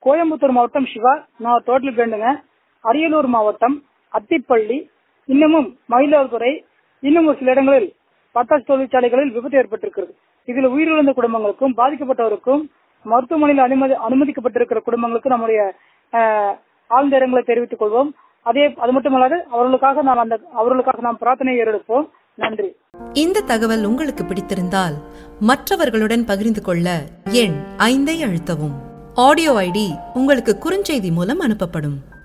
கோயம்புத்தூர் மாவட்டம் சிவா நான் டோட்டல் வேண்டுங்க அரியலூர் மாவட்டம் அத்திப்பள்ளி இன்னமும் மயிலாடுதுறை இன்னும் ஒரு சில இடங்களில் பட்டாசு தொழிற்சாலைகளில் விபத்து ஏற்பட்டிருக்கிறது இதில் உயிரிழந்த குடும்பங்களுக்கும் பாதிக்கப்பட்டவருக்கும் மருத்துவமனையில் அனுமதி அனுமதிக்கப்பட்டிருக்கிற குடும்பங்களுக்கு நம்முடைய அஹ், ஆழ்ந்த இரங்கலை தெரிவித்துக் கொள்வோம் அதே அது மட்டுமல்லாது அவர்களுக்காக நாம் அந்த அவர்களுக்காக நாம் பிரார்த்தனை ஏறெடுப்போம் நன்றி இந்த தகவல் உங்களுக்கு பிடித்திருந்தால் மற்றவர்களுடன் பகிர்ந்து கொள்ள எண் ஐந்தை அழுத்தவும் ஆடியோ ஐடி உங்களுக்கு குறுஞ்செய்தி மூலம் அனுப்பப்படும்